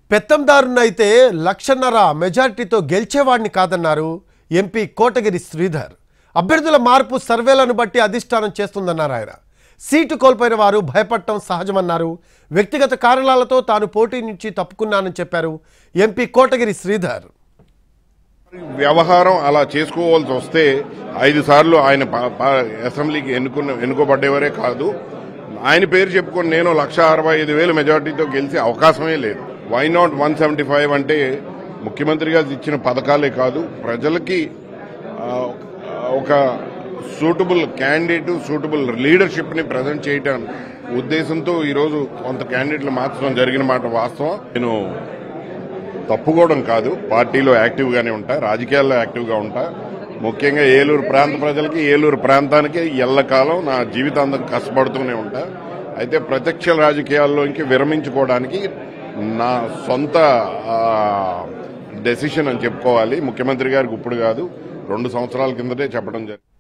పెత్తందారునైతే లక్షన్నర మెజార్టీతో గెలిచేవాడిని కాదన్నారు ఎంపీ కోటగిరి శ్రీధర్ అభ్యర్థుల మార్పు సర్వేలను బట్టి అధిష్టానం చేస్తుందన్నారు ఆయన సీటు కోల్పోయిన వారు భయపడటం సహజమన్నారు వ్యక్తిగత కారణాలతో తాను పోటీ నుంచి తప్పుకున్నానని చెప్పారు ఎంపీ కోటగిరి శ్రీధర్ వ్యవహారం అలా చేసుకోవాల్సి వస్తే ఐదు సార్లు ఆయన పా- పా- అసెంబ్లీకి ఎన్నుకున్న ఎన్నుకోబడ్డేవరే కాదు ఆయన పేరు చెప్పుకొని నేను లక్ష అరవై ఐదు వేల మెజార్టీతో గెలిచే అవకాశమే లేదు why not one seventy five అంటే ముఖ్యమంత్రి గారు ఇచ్చిన పథకాలే కాదు ప్రజలకి ఆ, ఒక సూటబుల్ క్యాండిడేట్ సూటబుల్ లీడర్షిప్ ని ప్రజెంట్ చేయడం ఉద్దేశంతో ఈరోజు కొంత క్యాండిడేట్లు మార్చడం జరిగిన మాట వాస్తవం నేను తప్పుకోవడం కాదు పార్టీలో యాక్టివ్ గానే ఉంటా రాజకీయాల్లో యాక్టివ్ గా ఉంటా ముఖ్యంగా ఏలూరు ప్రాంత ప్రజలకి ఏలూరు ప్రాంతానికి ఎల్లకాలం నా జీవితాంతం కష్టపడుతూనే ఉంటా అయితే ప్రత్యక్ష రాజకీయాల్లోకి విరమించుకోవడానికి నా సొంత డెసిషన్ అని చెప్పుకోవాలి ముఖ్యమంత్రి గారికి ఇప్పుడు కాదు రెండు సంవత్సరాల కిందటే చెప్పడం జరిగింది